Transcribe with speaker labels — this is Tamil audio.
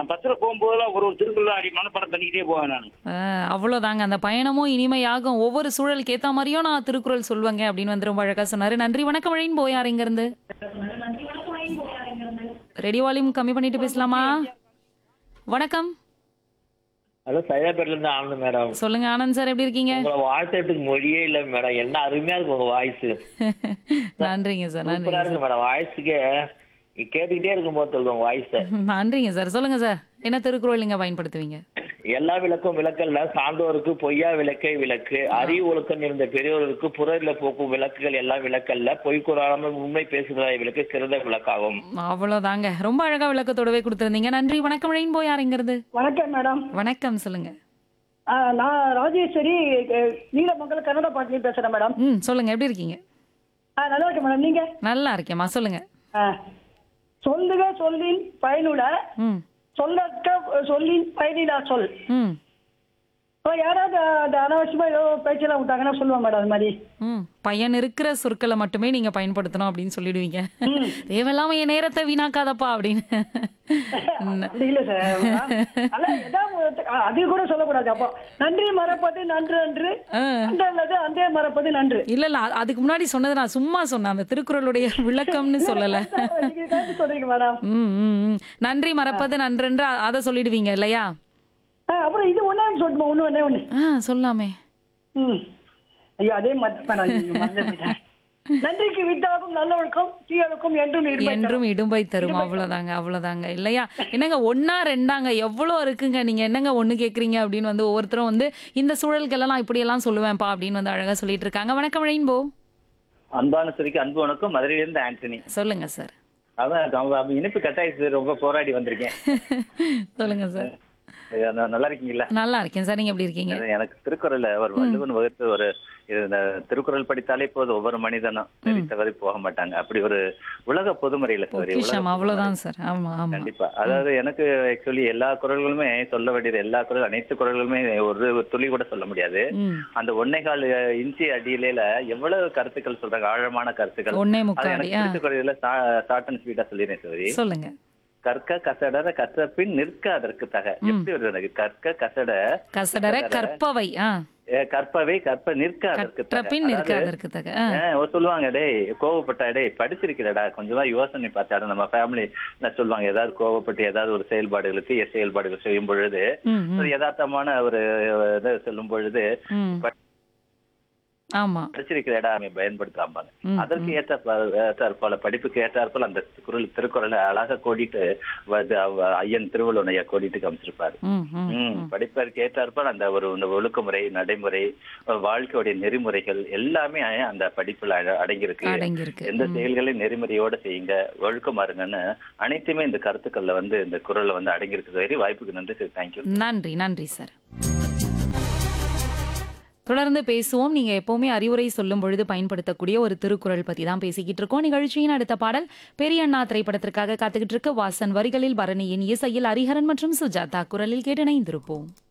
Speaker 1: நான் பஸ்ல போகும்போதெல்லாம் ஒரு ஒரு திருக்குறள் அடி மனப்பாடம் பண்ணிக்கிட்டே போவேன் நான்
Speaker 2: ஆ, அவ்வளவுதாங்க அந்த பயணமும் இனிமையாகும் ஒவ்வொரு சூழலுக்கு ஏத்த மாதிரியும் நான் திருக்குறள் சொல்லுவேங்க அப்படின்னு வந்து ரொம்ப அழகா சொன்னாரு நன்றி வணக்கம் வழின்னு போயார் இங்க இருந்து ரெடி வால்யூம் கம்மி பண்ணிட்டு பேசலாமா வணக்கம்
Speaker 3: ஹலோ சைதாப்பேட்ல இருந்து ஆனந்த் மேடம்
Speaker 2: சொல்லுங்க ஆனந்த் சார் எப்படி இருக்கீங்க
Speaker 3: உங்களை வாழ்த்துறதுக்கு மொழியே இல்ல மேடம் என்ன அருமையா இருக்கு உங்க வாய்ஸ்
Speaker 2: நன்றிங்க சார் நன்றி
Speaker 3: சூப்பரா இருக்கு மேடம் வாய்ஸுக்கு கேட்டுக்கிட்டே இருக்கும் போது சொல்லுங்க வாய்ஸ்
Speaker 2: நன்றிங்க சார் சொல்லுங்க சார் என்ன திருக்குறள் நீங்க பயன்படுத்துவீங்க
Speaker 3: எல்லா விளக்கும் விளக்கல்ல சான்றோருக்கு பொய்யா விளக்கை விளக்கு அறிவு ஒழுக்கம் இருந்த பெரியோருக்கு புறரில போக்கும் விளக்குகள் எல்லாம் விளக்கல்ல பொய் கூறாமல் உண்மை பேசுகிறதை விளக்கு சிறந்த விளக்காகும்
Speaker 2: அவ்வளவுதாங்க ரொம்ப அழகா விளக்கத்தோடவே கொடுத்திருந்தீங்க நன்றி வணக்கம் வழின்னு போயார் இங்க இருந்து
Speaker 4: வணக்கம் மேடம்
Speaker 2: வணக்கம் சொல்லுங்க
Speaker 4: ஆ, நான் ராஜேஸ்வரி அஹ், நீலமங்கலம் கன்னட பாட்டிலையும் பேசுறேன் மேடம்
Speaker 2: ம் சொல்லுங்க எப்படி இருக்கீங்க
Speaker 4: ஆ, நல்லா இருக்கேன் மேடம் நீங்க
Speaker 2: நல்லா இருக்கேம்மா சொல்லுங்க
Speaker 4: ஆ. சொல்லுக சொல்லின் பயனுள்ள
Speaker 2: ம்
Speaker 4: சொல்லற்க சொல்லின் பயனிலா சொல்
Speaker 2: ம்
Speaker 4: இப்போ யாராவது அந்த அனாவசியமா ஏதோ பேச்செல்லாம் விட்டாங்கன்னா சொல்லுவேன் மேடம் அது மாதிரி
Speaker 2: ம் பையன் இருக்கிற சொற்களை மட்டுமே நீங்க பயன்படுத்தணும் அப்படின்னு சொல்லிடுவீங்க தேவையில்லாம என் நேரத்தை வீணாக்காதப்பா அப்படின்னு
Speaker 4: அப்படி இல்ல சார் அல்ல ஏதாவது ஒரு- ஆ, அது கூட சொல்லக்கூடாது அப்போ நன்றி மறப்பது நன்று அன்று
Speaker 2: ஆ.
Speaker 4: அந்த அல்லது அந்த மறப்பது நன்று
Speaker 2: இல்ல இல்ல அ- அதுக்கு முன்னாடி சொன்னது நான் சும்மா சொன்னேன் அந்த திருக்குறளுடைய விளக்கம்னு சொல்லல
Speaker 4: நீங்க கருத்து சொல்றீங்க மேடம்
Speaker 2: ம் ம், ம். நன்றி மறப்பது நன்றென்று அ- அதை சொல்லிடுவீங்க இல்லையா
Speaker 4: ஆ, அப்புறம் இது ஒண்ணே சொல்லணுமா ஒண்ணு ஒண்ணே ஒண்ணு
Speaker 2: ஆ சொல்லாமே
Speaker 4: ம் ஐயோ அதே மாதிரி நன்றிக்கு விட்டாகும் நல்லவனுக்கும் தீயவனுக்கும் என்றும் இருமை
Speaker 2: என்றும் இடும்பை தரும் அவ்வளவுதாங்க அவ்வளவுதாங்க இல்லையா என்னங்க ஒன்னா ரெண்டாங்க எவ்வளவு இருக்குங்க நீங்க என்னங்க ஒண்ணு கேக்குறீங்க அப்படின்னு வந்து ஒவ்வொருத்தரும் வந்து இந்த சூழல்கெல்லாம் நான் இப்படி எல்லாம் சொல்லுவேன்ப்பா அப்படின்னு வந்து அழகா சொல்லிட்டு இருக்காங்க வணக்கம் ரெயின்போ
Speaker 5: அன்பான சுரிக்கு அன்பு வணக்கம் மதுரையிலிருந்து ஆண்டனி
Speaker 2: சொல்லுங்க சார்
Speaker 5: அதான் அவ- இனிப்பு கட்டாயிடுச்சு ரொம்ப போராடி வந்திருக்கேன்
Speaker 2: சொல்லுங்க சார்
Speaker 5: ஐயா, ந- நல்லா இருக்கீங்களா
Speaker 2: நல்லா இருக்கேன் சார் நீங்க எப்படி இருக்கீங்க
Speaker 5: அது எனக்கு திருக்குறள்ல ஒரு வள்ளுவன் வகுத்து ஒரு இது இந்த திருக்குறள் படித்தாலே போதும் ஒவ்வொரு மனிதனும் நெறி தவறி போக மாட்டாங்க அப்படி ஒரு உலக பொதுமறையில சரி
Speaker 2: பொக்கிஷம் அவ்வளவுதான் சார் ஆமா ஆமா
Speaker 5: கண்டிப்பா அதாவது எனக்கு ஆக்சுவலி எல்லா குரல்களுமே சொல்ல வேண்டியது எல்லா குரல் அனைத்து குரல்களுமே ஒரு ஒரு துளி கூட சொல்ல முடியாது
Speaker 2: ம்
Speaker 5: அந்த ஒன்னே கால் இன்ச்சி அடியில எவ்வளவு கருத்துக்கள் சொல்றாங்க ஆழமான கருத்துக்கள்
Speaker 2: ஒன்னே
Speaker 5: அது
Speaker 2: முக்காடி
Speaker 5: எனக்கு
Speaker 2: ஆ
Speaker 5: திருக்குறள்ல ஷார்ட் அண்ட் ஸ்வீட்டா சொல்லிடுறேன் சரி
Speaker 2: சொல்லுங்க
Speaker 5: கற்க கசடர கற்ற பின் நிற்க அதற்கு தக எப்படி வருது எனக்கு கற்க கசட
Speaker 2: கசடர கற்பவை ஆ
Speaker 5: அஹ், கற்பவை கற்ப நிற்க அதற்கு
Speaker 2: கற்ற
Speaker 5: தக
Speaker 2: பின் நிற்க
Speaker 5: அதாவது,
Speaker 2: அதற்கு தக ஆ.
Speaker 5: அஹ், ஒரு சொல்லுவாங்க டேய் கோவப்பட்டா டேய் படிச்சிருக்கிறடா கொஞ்சமா யோசனை பார்த்தாரு நம்ம ஃபேமிலி சொல்லுவாங்க ஏதாவது கோவப்பட்டு ஏதாவது ஒரு செயல்பாடுகளுக்கு எ- செயல்பாடுகள் செய்யும் பொழுது
Speaker 2: ம் ம்,
Speaker 5: ஒரு யதார்த்தமான ஒரு அஹ், இதை சொல்லும் பொழுது
Speaker 2: ம் ஆமா
Speaker 5: படிச்சிருக்கிறடா பயன்படுத்தாம்பாங்க
Speaker 2: ம்,
Speaker 5: அதற்கு ஏற்ற ஏற்றாற்போல படிப்புக்கு ஏற்றாற்போல் அந்த குரல் திருக்குறளை அழகா கோடிட்டு வந்து அவ- ஐயன் திருவள்ளுவனைய கோடிட்டு காமிச்சிருப்பாரு
Speaker 2: ம் ம்
Speaker 5: ம் படிப்பதற்கு ஏற்றாற்போல் அந்த ஒரு இந்த ஒழுக்கமுறை நடைமுறை வாழ்க்கையுடைய நெறிமுறைகள் எல்லாமே அந்த படிப்புல அட- அடங்கியிருக்கு
Speaker 2: அடங்கியிருக்கு
Speaker 5: எந்த செயல்களையும் நெறிமுறையோட செய்யுங்க ஒழுக்கமா இருங்கன்னு அனைத்துமே இந்த கருத்துக்கள்ல வந்து இந்த குரல்ல வந்து அடங்கியிருக்கு சரி வாய்ப்புக்கு நன்றி சார் தேங்க்யூ
Speaker 2: நன்றி நன்றி சார் தொடர்ந்து பேசுவோம் நீங்க எப்பவுமே அறிவுரை சொல்லும் பொழுது பயன்படுத்தக்கூடிய ஒரு திருக்குறள் பத்தி தான் பேசிக்கிட்டு இருக்கோம் நிகழ்ச்சியின் அடுத்த பாடல் பெரியண்ணா திரைப்படத்திற்காக காத்துக்கிட்டு இருக்க வாசன் வரிகளில் பரணியின் இசையில் ஹரிஹரன் மற்றும் சுஜாதா குரலில் கேட்டு இணைந்திருப்போம்